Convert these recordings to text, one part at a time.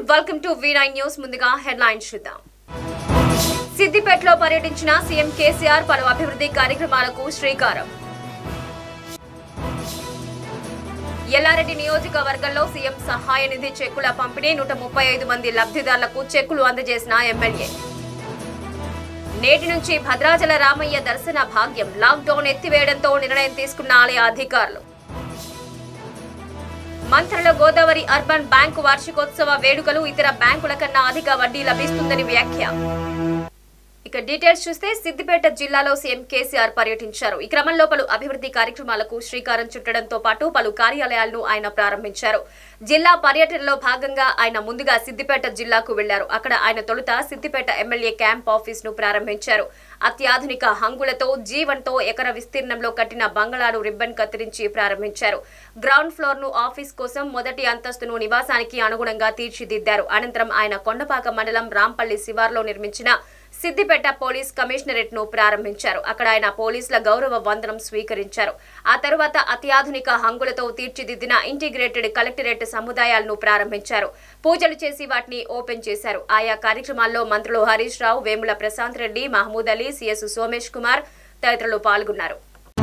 Welcome to V nine news ముందుగా headlines చూద్దాం సిద్దిపేటలో పర్యటించిన సీఎం కేసీఆర్ పలు అభివృద్ధి కార్యక్రమాలకు శ్రీకారం ఎల్లారెడ్డి నియోజకవర్గంలో సీఎం సహాయ నిధి చెక్కుల పంపిణీ నూట ముప్పై ఐదు మంది లబ్ధిదారులకు చెక్కులు అందజేసిన ఎమ్మెల్యే నేటి నుంచి భద్రాచల రామయ్య దర్శన భాగ్యం లాక్డౌన్ ఎత్తివేయడంతో నిర్ణయం తీసుకున్న ఆలయ అధికారులు మంత్రుల గోదావరి అర్బన్ బ్యాంకు వార్షికోత్సవ వేడుకలు ఇతర బ్యాంకుల కన్నా అధిక వడ్డీ లభిస్తుందని వ్యాఖ్య ఇక డీటెయిల్స్ చూస్తే సిద్దిపేట జిల్లాలో సీఎం కేసీఆర్ పర్యటించారు ఈ క్రమంలో పలు అభివృద్ధి కార్యక్రమాలకు శ్రీకారం చుట్టడంతో పాటు పలు కార్యాలయాలను ఆయన ప్రారంభించారు జిల్లా పర్యటనలో భాగంగా ఆయన ముందుగా సిద్దిపేట జిల్లాకు వెళ్లారు అక్కడ ఆయన తొలుత సిద్దిపేట ఎమ్మెల్యే క్యాంప్ ఆఫీస్ ను ప్రారంభించారు అత్యాధునిక హంగులతో జీవన్తో ఎకర విస్తీర్ణంలో కట్టిన బంగళాను రిబ్బన్ కత్తిరించి ప్రారంభించారు గ్రౌండ్ ఫ్లోర్ ను ఆఫీస్ కోసం మొదటి అంతస్తును నివాసానికి అనుగుణంగా తీర్చిదిద్దారు అనంతరం ఆయన కొండపాక మండలం రాంపల్లి శివార్లో నిర్మించిన సిద్దిపేట పోలీస్ కమిషనరేట్ ను ప్రారంభించారు అక్కడ ఆయన పోలీసుల గౌరవ వందనం స్వీకరించారు ఆ తరువాత అత్యాధునిక హంగులతో తీర్చిదిద్దిన ఇంటిగ్రేటెడ్ కలెక్టరేట్ సముదాయాలను ప్రారంభించారు పూజలు చేసి వాటిని ఓపెన్ చేశారు ఆయా కార్యక్రమాల్లో మంత్రులు హరీష్ రావు వేముల ప్రశాంత్ రెడ్డి మహమూద్ అలీ సిఎస్ సోమేష్ కుమార్ తదితరులు పాల్గొన్నారు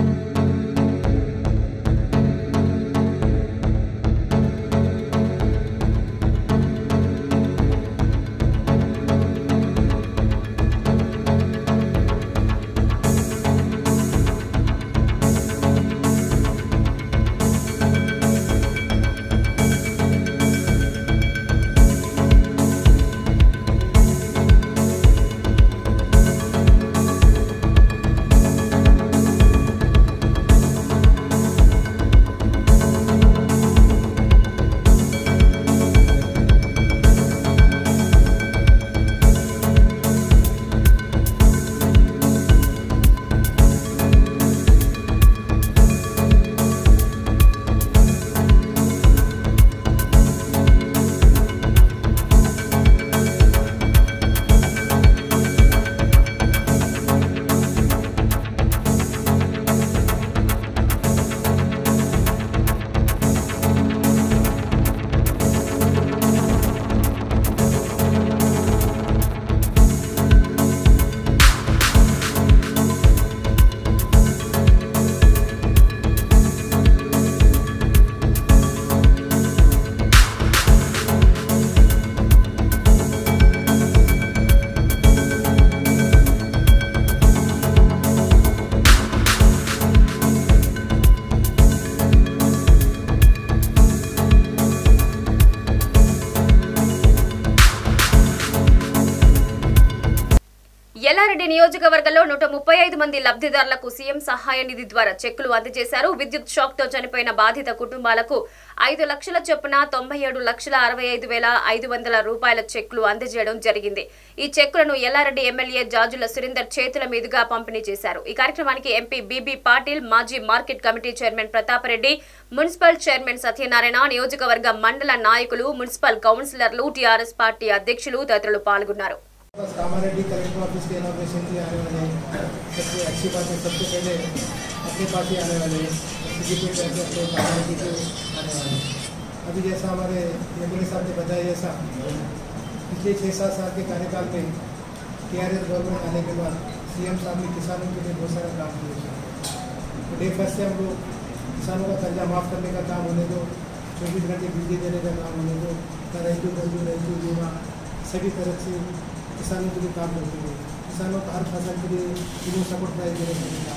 ఎల్లారెడ్డి నియోజకవర్గంలో నూట ముప్పై ఐదు మంది లబ్ధిదారులకు సీఎం సహాయ నిధి ద్వారా చెక్కులు అందజేశారు విద్యుత్ షాక్ తో చనిపోయిన బాధిత కుటుంబాలకు ఐదు లక్షల చొప్పున తొంభై ఏడు లక్షల అరవై ఐదు వేల ఐదు వందల రూపాయల చెక్కులు అందజేయడం జరిగింది ఈ చెక్కులను ఎల్లారెడ్డి ఎమ్మెల్యే జాజుల సురేందర్ చేతుల మీదుగా పంపిణీ చేశారు ఈ కార్యక్రమానికి ఎంపీ బీబీ పాటిల్ మాజీ market committee chairman Pratap Reddy municipal chairman Satyanarayana నియోజకవర్గ మండల నాయకులు మున్సిపల్ కౌన్సిలర్లు టీఆర్ఎస్ పార్టీ అధ్యక్షులు తదితరులు పాల్గొన్నారు बस कामारेड्डी कलेक्टर ऑफिस के इनोग्रेशन के आने वाले हैं सबसे अच्छी बात है सबसे पहले अपने पास ही आने वाले हैं सिद्दीपेट जाके अपने कामारेड्डी को आने वाले हैं अभी जैसा हमारे एम साहब ने बताया जैसा पिछले छः सात साल के कार्यकाल में टी आर एस गवर्नमेंट आने के बाद सी एम साहब ने किसानों के लिए बहुत सारा काम किया तो डे फर्स्ट से हम लोग किसानों का कर्जा माफ़ करने का काम होने दो चौबीस घंटे बिजली देने का काम होने दो रैतु बंधु रैतु बीमा सभी तरह से किसानों के लिए काम करते हुए किसानों को हर फसल के लिए इन्हें सपोर्ट प्राइस देने के लिए काम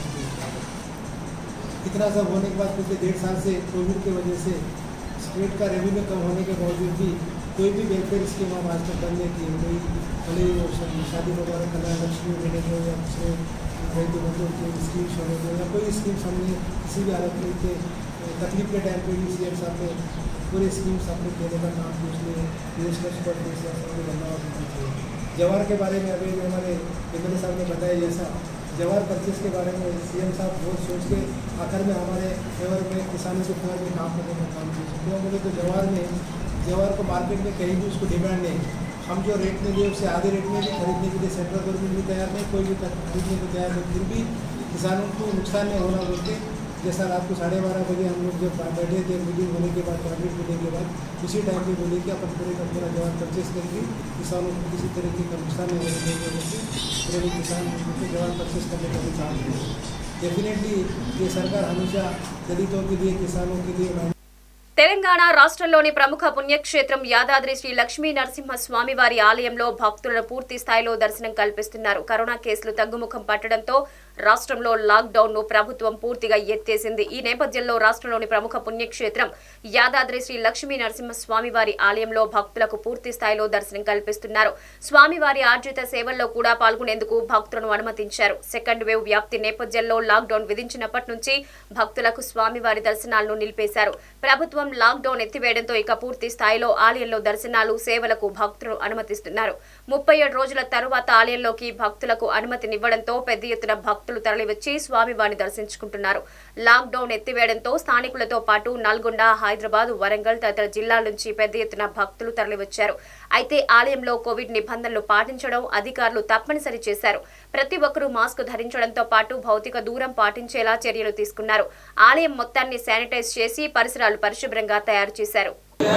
किया इतना सब होने के बाद पिछले डेढ़ साल से कोविड की वजह से स्टेट का रेवेन्यू कम होने के बावजूद भी कोई भी वेलफेयर स्कीम हम आज तक बंद नहीं की है कोई भले ही वो शा- शादी वगैरह कल्याण लक्ष्मी देने को या दूसरे रैतु बंधु की स्कीम होने को या कोई स्कीम्स हमने किसी भी हालत में के तकलीफ के टाइम पे भी सी एम साहब ने पूरे स्कीम्स हमने देने का काम किया उसने यूएसएस पर धन्यवाद देना चाहिए जवाहर के बारे में अभी हमारे एम साहब ने बताया जैसा जवाहर परचेज के बारे में सीएम साहब बहुत सोच के आखिर में हमारे फेवर में किसानों के फेवर में काम करने का काम किया क्यों बोले तो जवाहर में जवाहर को मार्केट में कहीं भी उसको डिमांड नहीं हम जो रेट में लिए उससे आधे रेट में भी खरीदने के लिए सेंट्रल गवर्नमेंट भी तैयार नहीं कोई भी खरीदने को तैयार नहीं फिर भी किसानों को नुकसान नहीं होना बोल के जैसा रात को साढ़े बारह बजे हम लोग जब बैठे थे मीटिंग होने के बाद कैबिनेट मीटिंग के बाद उसी टाइम पे बोले कि अपन पूरे का पूरा जवाब परचेज करके किसानों को किसी तरीके का नुकसान नहीं होने देंगे बोल के पूरे किसान को जवाब परचेज करने का भी काम किया डेफिनेटली ये सरकार हमेशा दलितों के लिए किसानों के लिए తెలంగాణ రాష్ట్రంలోని ప్రముఖ పుణ్యక్షేత్రం యాదాద్రి శ్రీ లక్ష్మీ నరసింహ స్వామివారి ఆలయంలో భక్తులను పూర్తి స్థాయిలో దర్శనం కల్పిస్తున్నారు కరోనా కేసులు తగ్గుముఖం పట్టడంతో రాష్ట్రంలో లాక్డౌన్ ను ప్రభుత్వం పూర్తిగా ఎత్తేసింది ఈ నేపథ్యంలో రాష్ట్రంలోని ప్రముఖ పుణ్యక్షేత్రం యాదాద్రి శ్రీ లక్ష్మీ నరసింహ స్వామివారి ఆలయంలో భక్తులకు పూర్తి స్థాయిలో దర్శనం కల్పిస్తున్నారు స్వామివారి ఆర్జిత సేవల్లో కూడా పాల్గొనేందుకు భక్తులను అనుమతించారు సెకండ్ వేవ్ వ్యాప్తి నేపథ్యంలో లాక్డౌన్ విధించినప్పటి నుంచి భక్తులకు స్వామివారి దర్శనాలను నిలిపేశారు ప్రభుత్వం లాక్డౌన్ ఎత్తివేయడంతో ఇక పూర్తి స్థాయిలో ఆలయంలో దర్శనాలు సేవలకు భక్తులను అనుమతిస్తున్నారు ముప్పై ఏడు రోజుల తరువాత ఆలయంలోకి భక్తులకు అనుమతినివ్వడంతో పెద్ద ఎత్తున భక్తులు తరలివచ్చి స్వామివారిని దర్శించుకుంటున్నారు లాక్డౌన్ ఎత్తివేయడంతో స్థానికులతో పాటు నల్గొండ హైదరాబాద్ వరంగల్ తదితర జిల్లాల నుంచి పెద్ద ఎత్తున భక్తులు తరలివచ్చారు అయితే ఆలయంలో కోవిడ్ నిబంధనలు పాటించడం అధికారులు తప్పనిసరి చేశారు ప్రతి ఒక్కరూ మాస్క్ ధరించడంతో పాటు భౌతిక దూరం పాటించేలా చర్యలు తీసుకున్నారు ఆలయం మొత్తాన్ని శానిటైజ్ చేసి పరిసరాలు పరిశుభ్రంగా తయారు చేశారు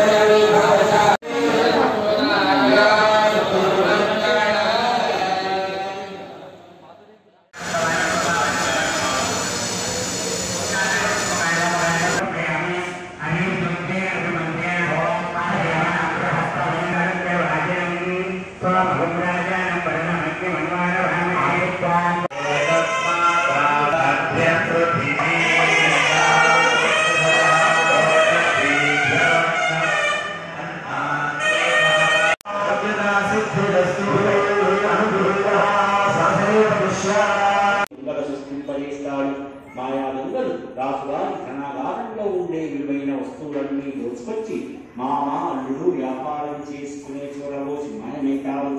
దొంగల సృష్టింపజేస్తాడు మాయా దొంగలు రాసుగారి ధనాగారంలో ఉండే విలువైన వస్తువులన్నీ దోచుకొచ్చి మామ అల్లుడు వ్యాపారం చేసుకునే చూడబోసి మాయమేటారు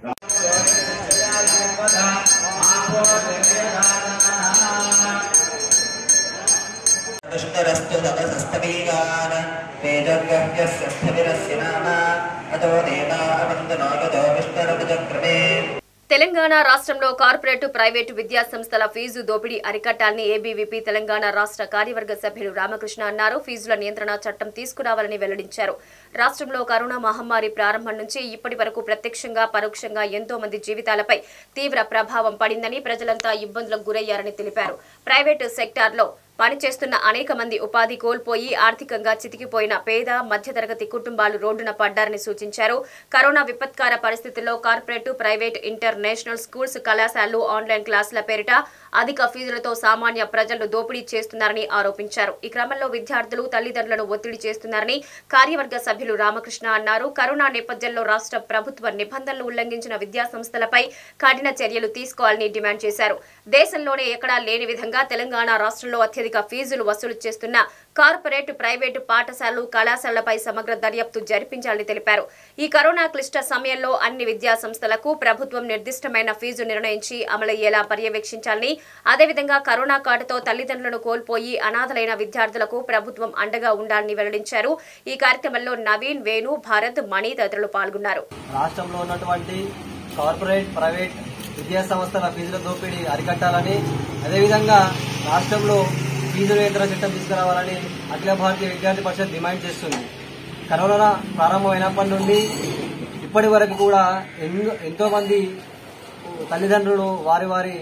दुष्टरस्तु ततसस्तवीयान् तेजर्गह्यस्य स्थविरस्य नाम अतो देवावन्दनो गतो विष्णुरभुजक्रमे తెలంగాణ రాష్ట్రంలో కార్పొరేట్ ప్రైవేటు విద్యా సంస్థల ఫీజు దోపిడీ అరికట్టాలని ఏబీవీపీ తెలంగాణ రాష్ట్ర కార్యవర్గ సభ్యులు రామకృష్ణ అన్నారు ఫీజుల నియంత్రణ చట్టం తీసుకురావాలని వెల్లడించారు రాష్ట్రంలో కరోనా మహమ్మారి ప్రారంభం నుంచి ఇప్పటి వరకు ప్రత్యక్షంగా పరోక్షంగా ఎంతో మంది జీవితాలపై తీవ్ర ప్రభావం పడిందని ప్రజలంతా ఇబ్బందులకు గురయ్యారని తెలిపారు ప్రైవేటు సెక్టార్లో పనిచేస్తున్న అనేక మంది ఉపాధి కోల్పోయి ఆర్థికంగా చితికిపోయిన పేద మధ్యతరగతి కుటుంబాలు రోడ్డున పడ్డారని సూచించారు కరోనా విపత్కార పరిస్థితుల్లో కార్పొరేట్ ప్రైవేట్ ఇంటర్నేషనల్ స్కూల్స్ కళాశాలలు ఆన్లైన్ క్లాసుల పేరిట అధిక ఫీజులతో సామాన్య ప్రజలను దోపిడీ చేస్తున్నారని ఆరోపించారు ఈ క్రమంలో విద్యార్థులు తల్లిదండ్రులను ఒత్తిడి చేస్తున్నారని కార్యవర్గ సభ్యులు రామకృష్ణ అన్నారు కరోనా నేపథ్యంలో రాష్ట్ర ప్రభుత్వ నిబంధనలు ఉల్లంఘించిన విద్యా సంస్థలపై కఠిన చర్యలు తీసుకోవాలని డిమాండ్ చేశారు దేశంలోనే ఎక్కడా లేని విధంగా తెలంగాణ రాష్ట్రంలో అత్యధిక ఫీజులు వసూలు చేస్తున్న కార్పొరేట్ ప్రైవేటు పాఠశాలలు కళాశాలలపై సమగ్ర దర్యాప్తు జరిపించాలని తెలిపారు ఈ కరోనా క్లిష్ట సమయంలో అన్ని విద్యా సంస్థలకు ప్రభుత్వం నిర్దిష్టమైన ఫీజు నిర్ణయించి అమలయ్యేలా పర్యవేక్షించాలని అదేవిధంగా కరోనా కాటుతో తల్లిదండ్రులను కోల్పోయి అనాథలైన విద్యార్థులకు ప్రభుత్వం అండగా ఉండాలని వెల్లడించారు ఈ కార్యక్రమంలో నవీన్ వేణు భారత్ మణి తదితరులు పాల్గొన్నారు రాష్ట్రంలో ఉన్నటువంటి కార్పొరేట్ ప్రైవేట్ విద్యా సంస్థల ఫీజుల దోపిడీ అరికట్టాలని అదేవిధంగా రాష్ట్రంలో ఫీజు నియంత్రణ చట్టం తీసుకురావాలని అఖిల భారతీయ విద్యార్థి పరిషత్ డిమాండ్ చేస్తుంది కరోనా ప్రారంభమైనప్పటి నుండి ఇప్పటి వరకు కూడా ఎన్నో ఎంతో మంది తల్లిదండ్రులు వారి వారి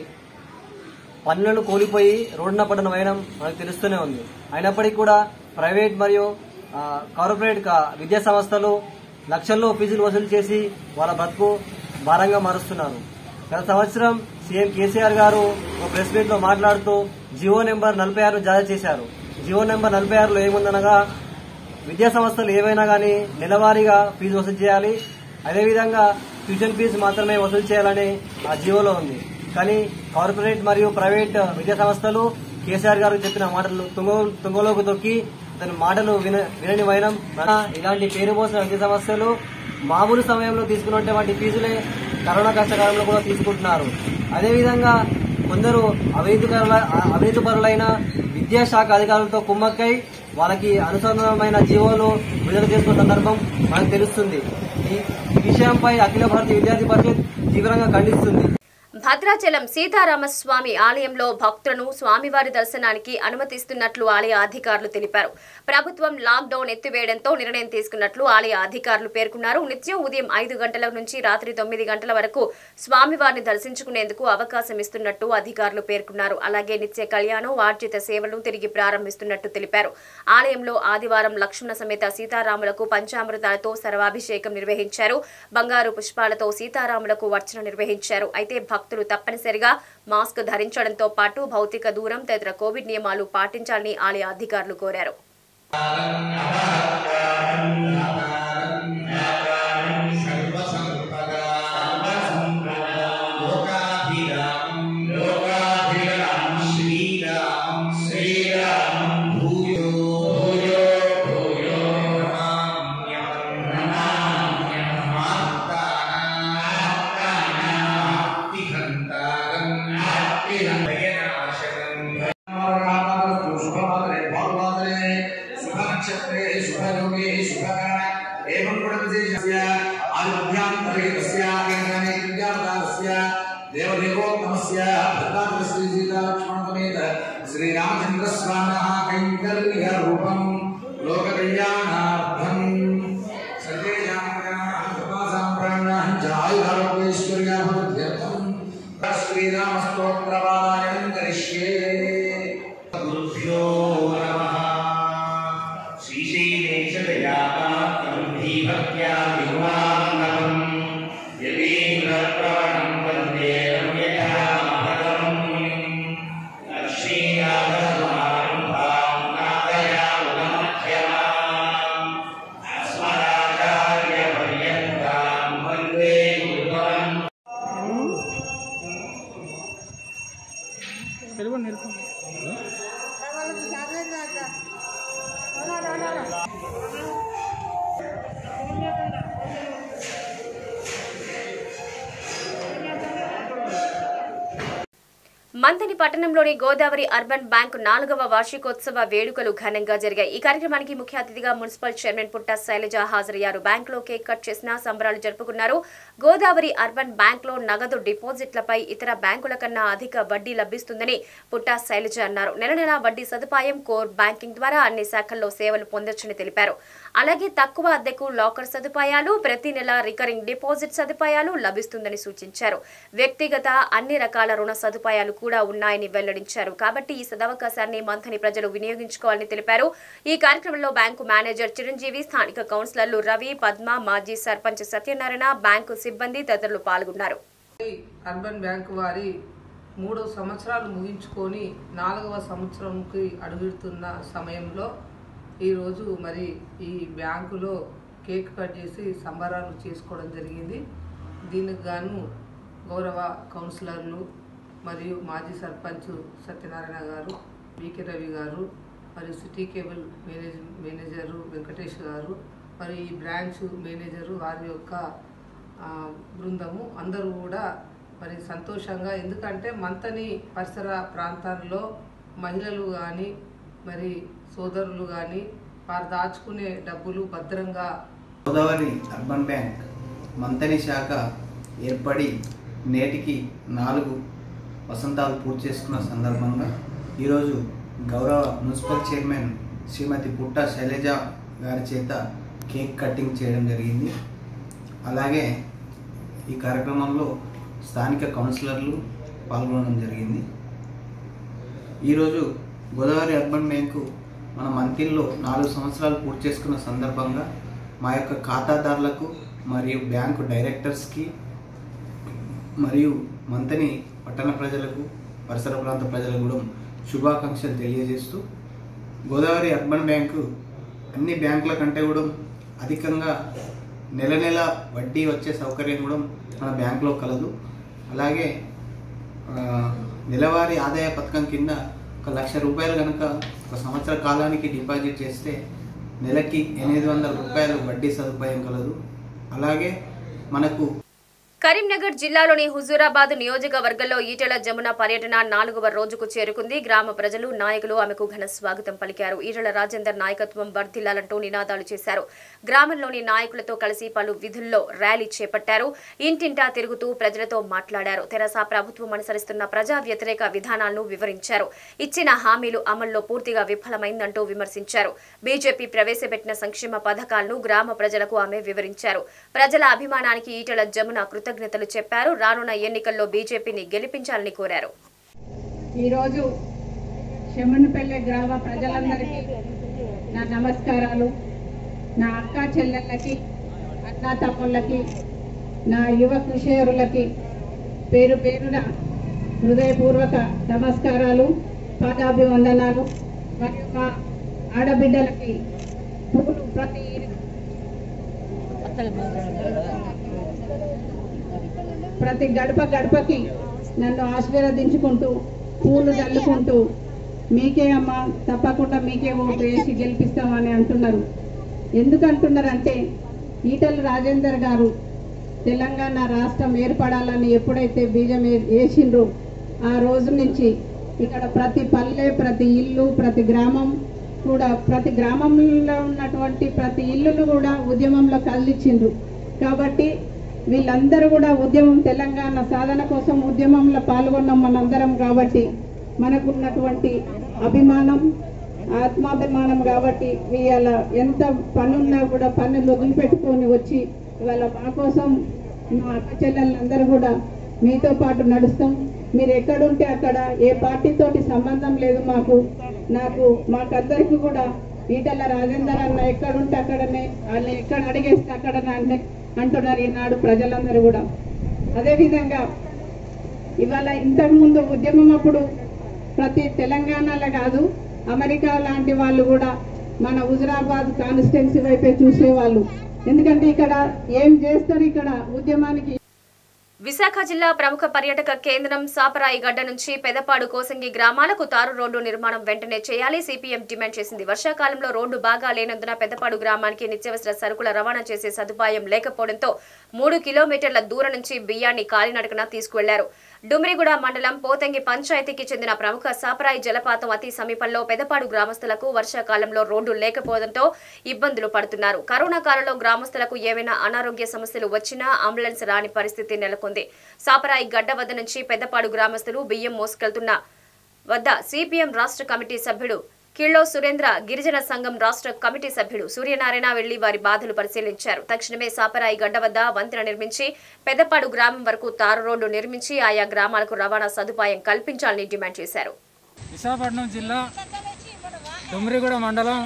పనులను కోల్పోయి రోడ్డున పడిన వైనం మనకు తెలుస్తూనే ఉంది అయినప్పటికీ కూడా ప్రైవేట్ మరియు ఆ, కార్పొరేట్ కా- విద్యా సంస్థలు లక్షల్లో ఫీజులు వసూలు చేసి వాళ్ళ బతుకు భారంగా మారుస్తున్నారు గత సంవత్సరం సీఎం కేసీఆర్ గారు ఒక ప్రెస్ మీట్ లో మాట్లాడుతూ జియో నెంబర్ నలభై ఆరు జారీ చేశారు జియో నెంబర్ నలభై ఆరులో ఏముందనగా విద్యా సంస్థలు ఏవైనా కానీ నెలవారీగా ఫీజు వసూలు చేయాలి అదేవిధంగా ట్యూషన్ ఫీజు మాత్రమే వసూలు చేయాలని ఆ జియోలో ఉంది కానీ కార్పొరేట్ మరియు ప్రైవేట్ విద్యా సంస్థలు కేసీఆర్ గారు చెప్పిన మాటలు తుంగ తుంగలోకి తొక్కి అతని మాటలు విన వినని వైనం ఇలాంటి పేరు పోసిన విద్యా సంస్థలు మామూలు సమయంలో తీసుకున్నటువంటి ఫీజులే కరోనా కష్టకాలంలో కూడా తీసుకుంటున్నారు అదేవిధంగా కొందరు అవినీతికరుల అవినీతిపరులైన విద్యాశాఖ అధికారులతో కుమ్మక్కై వాళ్ళకి అనుసంధానమైన జీవోలు విడుదల చేసుకున్న సందర్భం మనకు తెలుస్తుంది ఈ ఈ విషయంపై అఖిల భారతీయ విద్యార్థి పరిషత్ తీవ్రంగా ఖండిస్తుంది భద్రాచలం సీతారామస్వామి ఆలయంలో భక్తులను స్వామివారి దర్శనానికి అనుమతిస్తున్నట్లు ఆలయ అధికారులు తెలిపారు ప్రభుత్వం లాక్డౌన్ ఎత్తివేయడంతో నిర్ణయం తీసుకున్నట్లు ఆలయ అధికారులు పేర్కొన్నారు నిత్యం ఉదయం ఐదు గంటల నుంచి రాత్రి తొమ్మిది గంటల వరకు స్వామివారిని దర్శించుకునేందుకు అవకాశం ఇస్తున్నట్టు అధికారులు పేర్కొన్నారు అలాగే నిత్య కళ్యాణం వార్జిత సేవలను తిరిగి ప్రారంభిస్తున్నట్టు తెలిపారు ఆలయంలో ఆదివారం లక్ష్మణ సమేత సీతారాములకు పంచామృతాలతో సర్వాభిషేకం నిర్వహించారు బంగారు పుష్పాలతో సీతారాములకు వర్చన నిర్వహించారు అయితే భక్తులు తప్పనిసరిగా మాస్క్ ధరించడంతో పాటు భౌతిక దూరం తదితర కోవిడ్ నియమాలు పాటించాలని ఆలయ అధికారులు కోరారు శ్రీరామచంద్ర స్వామి కైంకర్య రూపం లోక కళ్యాణార్థం సర్వే సాంప్రాణాం జాయురారోగ్యేశ్వర్యాభివృద్ధ్యర్థం శ్రీరామ స్తోత్రపారాయణం కరిష్యే గురుభ్యో నమః శ్రీశైలేశదయాపాత్రం ధీభక్త్యా విహ్వాన్నవం యతీంద్రప్రవణం వందే రమ్యయామపదం లక్ష్మీనాథసమారంభాం నాదయామునమధ్యమాం అస్మదాచార్యపర్యంతాం వందే గురుపరం మంతని పట్టణంలోని గోదావరి అర్బన్ బ్యాంకు నాలుగవ వార్షికోత్సవ వేడుకలు ఘనంగా జరిగాయి ఈ కార్యక్రమానికి ముఖ్య అతిథిగా మున్సిపల్ చైర్మన్ పుట్ట శైలజ హాజరయ్యారు బ్యాంకులో కేక్ కట్ చేసిన సంబరాలు జరుపుకున్నారు గోదావరి అర్బన్ బ్యాంకులో నగదు డిపాజిట్లపై ఇతర బ్యాంకుల కన్నా అధిక వడ్డీ లభిస్తుందని పుట్ట శైలజ అన్నారు నెల నెలా వడ్డీ సదుపాయం కోర్ బ్యాంకింగ్ ద్వారా అన్ని శాఖల్లో సేవలు పొందొచ్చని తెలిపారు అలాగే తక్కువ అద్దెకు లాకర్ సదుపాయాలు ప్రతి నెల రికరింగ్ డిపాజిట్ సదుపాయాలు లభిస్తుందని సూచించారు వ్యక్తిగత అన్ని రకాల రుణ సదుపాయాలు కూడా ఉన్నాయని వెల్లడించారు కాబట్టి ఈ సదవకాశాన్ని మంథని ప్రజలు వినియోగించుకోవాలని తెలిపారు ఈ కార్యక్రమంలో బ్యాంకు మేనేజర్ చిరంజీవి స్థానిక కౌన్సిలర్లు రవి పద్మ మాజీ సర్పంచ్ సత్యనారాయణ బ్యాంకు సిబ్బంది తదితరులు పాల్గొన్నారు అర్బన్ బ్యాంక్ వారి మూడు సంవత్సరాలు ముగించుకొని నాలుగవ సంవత్సరంకి అడుగుతున్న సమయంలో ఈరోజు మరి ఈ బ్యాంకులో కేక్ కట్ చేసి సంబరాలు చేసుకోవడం జరిగింది దీనికి గాను గౌరవ కౌన్సిలర్లు మరియు మాజీ సర్పంచ్ సత్యనారాయణ గారు వికే రవి గారు మరియు city cable manage manager Venkatesh గారు మరియు ఈ బ్రాంచ్ మేనేజరు వారి యొక్క ఆ, బృందము అందరూ కూడా మరి సంతోషంగా ఎందుకంటే మంతని పరిసర ప్రాంతాల్లో మహిళలు కానీ మరి సోదరులు కానీ వారు దాచుకునే డబ్బులు భద్రంగా గోదావరి అర్బన్ బ్యాంక్ మంతని శాఖ ఏర్పడి నేటికి నాలుగు వసంతాలు పూర్తి చేసుకున్న సందర్భంగా ఈరోజు గౌరవ మున్సిపల్ చైర్మన్ శ్రీమతి పుట్ట శైలజ గారి చేత కేక్ కటింగ్ చేయడం జరిగింది అలాగే ఈ కార్యక్రమంలో స్థానిక కౌన్సిలర్లు పాల్గొనడం జరిగింది ఈరోజు గోదావరి అర్బన్ బ్యాంకు మన మంతిల్లో నాలుగు సంవత్సరాలు పూర్తి చేసుకున్న సందర్భంగా మా యొక్క ఖాతాదారులకు మరియు బ్యాంకు డైరెక్టర్స్కి మరియు మంతని పట్టణ ప్రజలకు పరిసర ప్రాంత ప్రజలకు కూడా శుభాకాంక్షలు తెలియజేస్తూ గోదావరి అర్బన్ బ్యాంకు అన్ని బ్యాంకుల కంటే కూడా అధికంగా నెల నెల వడ్డీ వచ్చే సౌకర్యం కూడా మన బ్యాంకులో కలదు అలాగే ఆ, నెలవారీ ఆదాయ పథకం కింద ఒక లక్ష రూపాయలు కనుక ఒక సంవత్సర కాలానికి డిపాజిట్ చేస్తే నెలకి ఎనిమిది వందల రూపాయలు వడ్డీ సదుపాయం కలదు అలాగే మనకు కరీంనగర్ జిల్లాలోని హుజూరాబాద్ నియోజకవర్గంలో ఈటెల జమున పర్యటన నాలుగవ రోజుకు చేరుకుంది గ్రామ ప్రజలు నాయకులు ఆమెకు ఘన స్వాగతం పలికారు ఈటెల రాజేందర్ నాయకత్వం వర్ధిల్లాలంటూ నినాదాలు చేశారు గ్రామంలోని నాయకులతో కలిసి పలు విధుల్లో ర్యాలీ చేపట్టారు ఇంటింటా తిరుగుతూ ప్రజలతో మాట్లాడారు తెరాస ప్రభుత్వం అనుసరిస్తున్న ప్రజా వ్యతిరేక విధానాలను వివరించారు ఇచ్చిన హామీలు అమల్లో పూర్తిగా విఫలమైందంటూ విమర్శించారు బీజేపీ ప్రవేశపెట్టిన సంక్షేమ పథకాలను గ్రామ ప్రజలకు ఆమె వివరించారు ప్రజల అభిమానానికి ఈటెల జమున కృతజ్ఞతలు చెప్పారు రానున్న ఎన్నికల్లో బీజేపీని గెలిపించాలని కోరారు ఈరోజు శమన్పల్లె గ్రామ ప్రజలందరికీ నా నమస్కారాలు నా అక్క చెల్లెళ్ళకి అన్నా తమ్ముళ్ళకి నా యువ కృషియరులకి పేరు పేరున హృదయపూర్వక నమస్కారాలు పాదాభివందనాలు మరియు మా ఆడబిడ్డలకి పూలు ప్రతి ప్రతి గడప గడపకి నన్ను ఆశీర్వదించుకుంటూ పూలు చల్లుకుంటూ మీకే అమ్మ తప్పకుండా మీకే ఓటు వేసి గెలిపిస్తామని అంటున్నారు ఎందుకు అంటున్నారంటే ఈటల రాజేందర్ గారు తెలంగాణ రాష్ట్రం ఏర్పడాలని ఎప్పుడైతే బీజం వే- వేసిండ్రో ఆ రోజు నుంచి ఇక్కడ ప్రతి పల్లె ప్రతి ఇల్లు ప్రతి గ్రామం కూడా ప్రతి గ్రామంలో ఉన్నటువంటి ప్రతి ఇల్లును కూడా ఉద్యమంలో కదిలిచ్చిండ్రు కాబట్టి వీళ్ళందరూ కూడా ఉద్యమం తెలంగాణ సాధన కోసం ఉద్యమంలో పాల్గొన్నాం మనందరం కాబట్టి మనకున్నటువంటి అభిమానం ఆత్మాభిమానం కాబట్టి ఇవాళ ఎంత పనున్నా కూడా పనులు వదిలిపెట్టుకొని వచ్చి ఇవాళ మా కోసం మా అక్క చెల్లెళ్ళందరూ కూడా మీతో పాటు నడుస్తాం మీరు ఎక్కడుంటే అక్కడ ఏ పార్టీతోటి సంబంధం లేదు మాకు నాకు మాకందరికీ కూడా ఈటల రాజేందర్ అన్న ఎక్కడుంటే అక్కడనే వాళ్ళు ఎక్కడ అడిగేస్తే అక్కడనే అంటే అంటున్నారు ఈనాడు ప్రజలందరూ కూడా అదేవిధంగా ఇవాళ ఇంతకుముందు ఉద్యమం అప్పుడు ప్రతి తెలంగాణలో కాదు అమెరికా లాంటి వాళ్ళు కూడా మన హుజరాబాద్ కాన్స్టిట్యున్సీ వైపే చూసేవాళ్ళు ఎందుకంటే ఇక్కడ ఏం చేస్తారు ఇక్కడ ఉద్యమానికి విశాఖ జిల్లా ప్రముఖ పర్యాటక కేంద్రం సాపరాయి గడ్డ నుంచి పెదపాడు కోసంగి గ్రామాలకు తారు రోడ్డు నిర్మాణం వెంటనే చేయాలి సిపిఎం డిమాండ్ చేసింది వర్షాకాలంలో రోడ్డు బాగా లేనందున పెదపాడు గ్రామానికి నిత్యావసర సరుకుల రవాణా చేసే సదుపాయం లేకపోవడంతో మూడు కిలోమీటర్ల దూరం నుంచి బియ్యాన్ని కాలినడకన తీసుకువెళ్లారు డుమ్రిగూడ మండలం పోతంగి పంచాయతీకి చెందిన ప్రముఖ సాపరాయి జలపాతం అతి సమీపంలో పెదపాడు గ్రామస్తులకు వర్షాకాలంలో రోడ్డు లేకపోవడంతో ఇబ్బందులు పడుతున్నారు కరోనా కాలంలో గ్రామస్తులకు ఏమైనా అనారోగ్య సమస్యలు వచ్చినా అంబులెన్స్ రాని పరిస్థితి నెలకొంది సాపరాయి గడ్డ వద్ద నుంచి పెద్దపాడు గ్రామస్తులు బియ్యం మోసుకెళ్తున్న వద్ద సిపిఎం రాష్ట్ర కమిటీ సభ్యుడు కిళ్ళో సురేంద్ర గిరిజన సంఘం రాష్ట్ర కమిటీ సభ్యుడు సూర్యనారాయణ వెళ్లి వారి బాధలు పరిశీలించారు తక్షణమే సాపరాయి గడ్డ వద్ద వంతెన నిర్మించి పెద్దపాడు గ్రామం వరకు తారు రోడ్డు నిర్మించి ఆయా గ్రామాలకు రవాణా సదుపాయం కల్పించాలని డిమాండ్ చేశారు విశాఖపట్నం జిల్లా డుమ్రిగూడ మండలం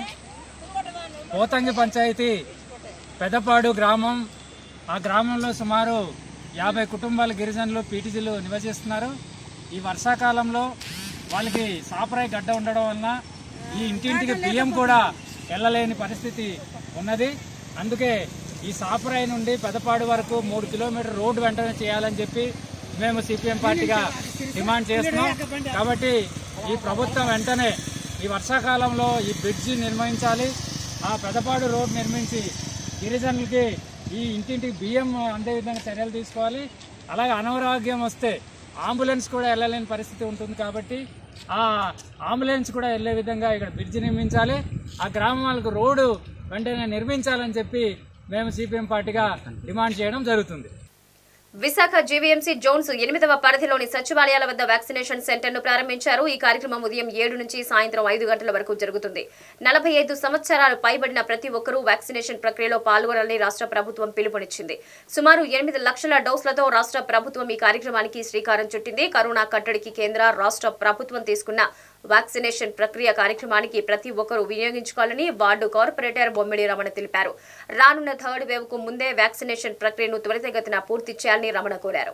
పోతంగి పంచాయతీ పెదపాడు గ్రామం ఆ గ్రామంలో సుమారు యాభై కుటుంబాల గిరిజనులు పీటీజీలు నివసిస్తున్నారు ఈ వర్షాకాలంలో వాళ్ళకి సాపరాయి గడ్డ ఉండడం వలన ఈ ఇంటింటికి బియ్యం కూడా వెళ్ళలేని పరిస్థితి ఉన్నది అందుకే ఈ సాపరాయి నుండి పెదపాడు వరకు మూడు కిలోమీటర్ రోడ్డు వెంటనే చేయాలని చెప్పి మేము సిపిఎం పార్టీగా డిమాండ్ చేస్తున్నాం కాబట్టి ఈ ప్రభుత్వం వెంటనే ఈ వర్షాకాలంలో ఈ బ్రిడ్జి నిర్మించాలి ఆ పెదపాడు రోడ్ నిర్మించి గిరిజనులకి ఈ ఇంటింటికి బియ్యం అందే విధంగా చర్యలు తీసుకోవాలి అలాగే అనారోగ్యం వస్తే అంబులెన్స్ కూడా వెళ్ళలేని పరిస్థితి ఉంటుంది కాబట్టి ఆ అంబులెన్స్ కూడా వెళ్ళే విధంగా ఇక్కడ బ్రిడ్జి నిర్మించాలి ఆ గ్రామాలకు రోడ్డు వెంటనే నిర్మించాలని చెప్పి మేము సిపిఎం పార్టీగా డిమాండ్ చేయడం జరుగుతుంది విశాఖ జీవీఎంసీ జోన్స్ ఎనిమిదవ పరిధిలోని సచివాలయాల వద్ద వ్యాక్సినేషన్ సెంటర్ ను ప్రారంభించారు ఈ కార్యక్రమం ఉదయం ఏడు నుంచి సాయంత్రం ఐదు గంటల వరకు జరుగుతుంది నలభై ఐదు సంవత్సరాలు పైబడిన ప్రతి ఒక్కరూ వ్యాక్సినేషన్ ప్రక్రియలో పాల్గొనాలని రాష్ట్ర ప్రభుత్వం పిలుపునిచ్చింది సుమారు ఎనిమిది లక్షల డోసులతో రాష్ట్ర ప్రభుత్వం ఈ కార్యక్రమానికి శ్రీకారం చుట్టింది కరోనా కట్టడికి కేంద్ర రాష్ట్ర ప్రభుత్వం తీసుకున్న వ్యాక్సినేషన్ ప్రక్రియ కార్యక్రమానికి ప్రతి ఒక్కరూ వినియోగించుకోవాలని వార్డు కార్పొరేటర్ బొమ్మిడి రమణ తెలిపారు రానున్న థర్డ్ వేవ్ కు ముందే వ్యాక్సినేషన్ ప్రక్రియను త్వరితగతిన పూర్తి చేయాలని రమణ కోరారు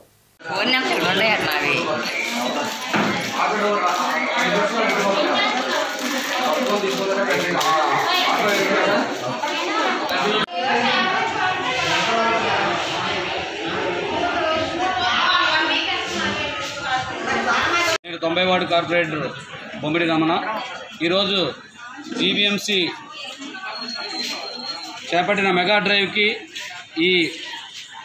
నేను తొంభై వార్డు కార్పొరేటర్ బొమ్మిడి రమణ ఈరోజు జీవీఎంసీ చేపట్టిన మెగా డ్రైవ్కి ఈ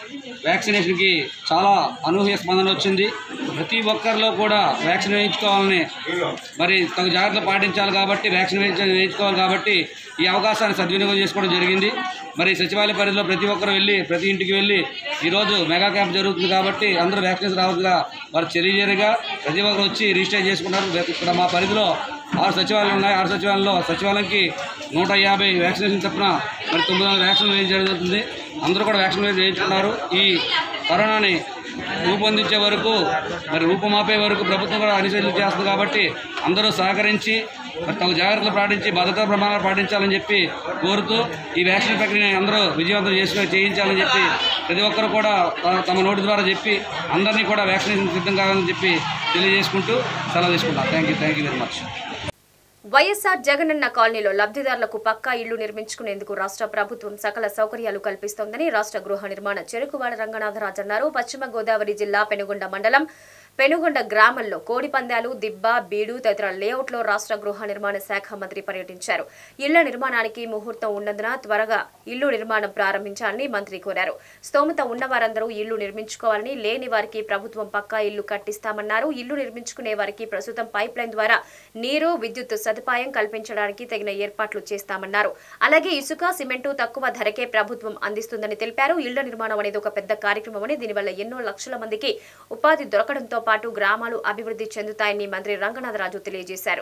వ్యాక్సినేషన్కి చాలా అనూహ్య స్పందన వచ్చింది ప్రతి ఒక్కరిలో కూడా వ్యాక్సిన్ వేయించుకోవాలని మరి తగు జాగ్రత్తలు పాటించాలి కాబట్టి వ్యాక్సిన్ వేయించ- వేయించుకోవాలి కాబట్టి ఈ అవకాశాన్ని సద్వినియోగం చేసుకోవడం జరిగింది మరి సచివాలయ పరిధిలో ప్రతి ఒక్కరు వెళ్ళి ప్రతి ఇంటికి వెళ్ళి ఈరోజు మెగా క్యాంప్ జరుగుతుంది కాబట్టి అందరూ వ్యాక్సినేషన్ రావద్దుగా వారు తెలియజేయగా ప్రతి ఒక్కరు వచ్చి రిజిస్టర్ చేసుకున్నారు ఇక్కడ మా పరిధిలో ఆరు సచివాలయాలు ఉన్నాయి ఆరు సచివాలయంలో సచివాలయంకి నూట యాభై వ్యాక్సినేషన్ తప్పున మరి తొమ్మిది వందల వ్యాక్సిన్ వేయించడం జరుగుతుంది అందరూ కూడా వ్యాక్సిన్ వేయించుకున్నారు ఈ కరోనాని రూపొందించే వరకు మరి రూపమాపే వరకు ప్రభుత్వం కూడా అన్ని చర్యలు చేస్తుంది కాబట్టి అందరూ సహకరించి మరి తగు జాగ్రత్తలు పాటించి భద్రతా ప్రమాణాలు పాటించాలని చెప్పి కోరుతూ ఈ వ్యాక్సిన్ ప్రక్రియని అందరూ విజయవంతం చేసుకుని చేయించాలని చెప్పి ప్రతి ఒక్కరు కూడా త- తమ నోటి ద్వారా చెప్పి అందరినీ కూడా వ్యాక్సినేషన్ సిద్ధం కావాలని చెప్పి తెలియజేసుకుంటూ సెలవు తీసుకుంటాం thank you thank you very much YSR Jagananna కాలనీలో లబ్ధిదారులకు పక్కా ఇళ్లు నిర్మించుకునేందుకు రాష్ట్ర ప్రభుత్వం సకల సౌకర్యాలు కల్పిస్తోందని రాష్ట్ర గృహ నిర్మాణ చెరుకువాడ రంగనాథరాజు అన్నారు పశ్చిమ గోదావరి జిల్లా పెనుగొండ మండలం పెనుగొండ గ్రామంలో కోడి పందాలు దిబ్బ బీడు తదితర లేఅవుట్లో రాష్ట్ర గృహ నిర్మాణ శాఖ మంత్రి పర్యటించారు ఇళ్ల నిర్మాణానికి ముహూర్తం ఉన్నందున త్వరగా ఇల్లు నిర్మాణం ప్రారంభించాలని మంత్రి కోరారు స్తోమత ఉన్నవారందరూ ఇల్లు నిర్మించుకోవాలని లేని వారికి ప్రభుత్వం పక్కా ఇల్లు కట్టిస్తామన్నారు ఇల్లు నిర్మించుకునే వారికి ప్రస్తుతం పైప్ లైన్ ద్వారా నీరు విద్యుత్ సదుపాయం కల్పించడానికి తగిన ఏర్పాట్లు చేస్తామన్నారు అలాగే ఇసుక సిమెంటు తక్కువ ధరకే ప్రభుత్వం అందిస్తుందని తెలిపారు ఇళ్ల నిర్మాణం అనేది ఒక పెద్ద కార్యక్రమమని దీనివల్ల ఎన్నో లక్షల మందికి ఉపాధి దొరకడంతో పాటు గ్రామాలు అభివృద్ధి చెందుతాయని మంత్రి రంగనాథరాజు తెలియజేశారు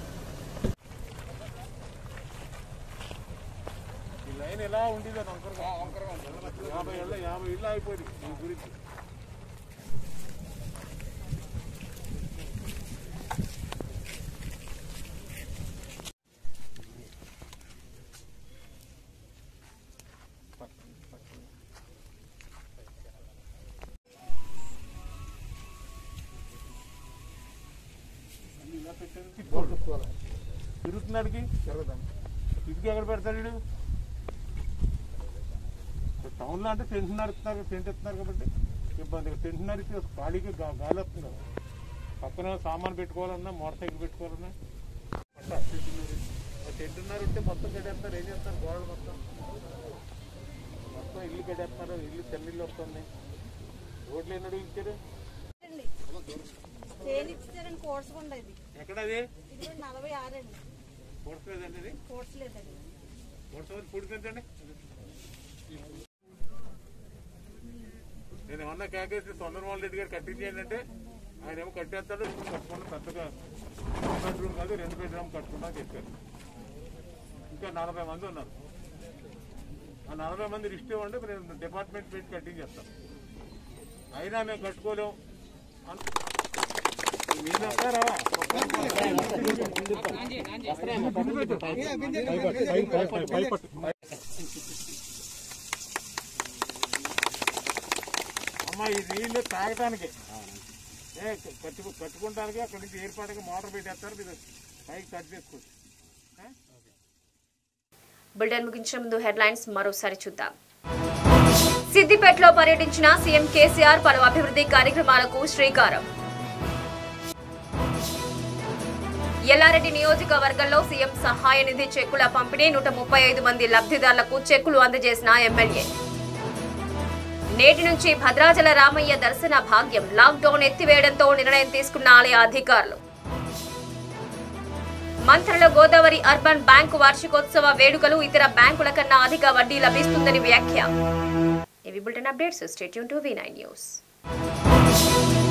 ఈ లైన్ ఎలా ఉండేది అని వంకరగా యాభై ఏళ్ళ యాభై ఇళ్ళు అయిపోయింది ఈ గురించి ఇలా పెట్టారు తిప్పుకోవాలి తిరుగుతున్నాడికి తిరగదాం ఇటుకి ఎక్కడ పెడతాడు వీడు టౌన్లో అంటే టెన్షన్ నడుస్తున్నారు టెంట్ ఎత్తున్నారు కాబట్టి ఇబ్బంది టెన్షన్ నడిస్తే ఖాళీకి గా- గాలి వస్తుంది కదా పక్కన సామాన్ పెట్టుకోవాలన్నా మోటార్ సైకిల్ పెట్టుకోవాలన్నా పట్టా టెంట్ ఉన్నారు ఉంటే మొత్తం కట్టేస్తారు ఏం చేస్తారు గోడలు మొత్తం మొత్తం ఇల్లు కట్టేస్తున్నారు ఇల్లు చెల్లిళ్ళు వస్తుంది రోడ్లు ఎన్నడూ ఇచ్చారు తేలిచ్చారని కోర్సుకుండా ఇది ఎక్కడది ఇది కూడా నలభై ఆరండి కూడలేదండి ఇది కోర్సులేదండి కూడసమని పూడికంటండి నేను ఏమన్నా కేకేసి తొందరమోహన్ రెడ్డి గారు కట్టించేయండి అంటే ఆయన ఏమో కట్టేస్తాడు కట్టుకుని పెద్దగా బెడ్రూమ్ కాదు రెండు బెడ్రూమ్ కట్టుకుంటా చెప్పారు ఇంకా నలభై మంది ఉన్నారు ఆ నలభై మంది లిస్ట్ ఇవ్వండి నేను డిపార్ట్మెంట్ పెట్టి కట్టించేస్తాను అయినా మేము కట్టుకోలేం అన్- మీరు వస్తారా? అమ్మా ఈ నీళ్లు తాగటానికి ఏ కట్టు కట్టుకుంటానికి అక్కడి నుంచి ఏర్పాటుగా మోటార్ పెట్టేస్తారు మీరు పైకి కట్ చేసుకోవచ్చు బులెటిన్ ముగించే ముందు హెడ్లైన్స్ మరోసారి చూద్దాం సిద్దిపేటలో పర్యటించిన సీఎం కేసీఆర్ పలు అభివృద్ధి కార్యక్రమాలకు శ్రీకారం ఎల్లారెడ్డి నియోజకవర్గంలో సీఎం సహాయ నిధి చెక్కుల పంపిణీ నూట ముప్పై ఐదు మంది లబ్ధిదారులకు చెక్కులు అందజేసిన ఎమ్మెల్యే నేటి నుంచి భద్రాచల రామయ్య దర్శన భాగ్యం లాక్డౌన్ ఎత్తివేయడంతో నిర్ణయం తీసుకున్న ఆలయ అధికారులు మంత్రుల గోదావరి అర్బన్ బ్యాంకు వార్షికోత్సవ వేడుకలు ఇతర బ్యాంకుల కన్నా అధిక వడ్డీ లభిస్తుందని వ్యాఖ్య ఇవి bulletin updates stay tuned to V nine news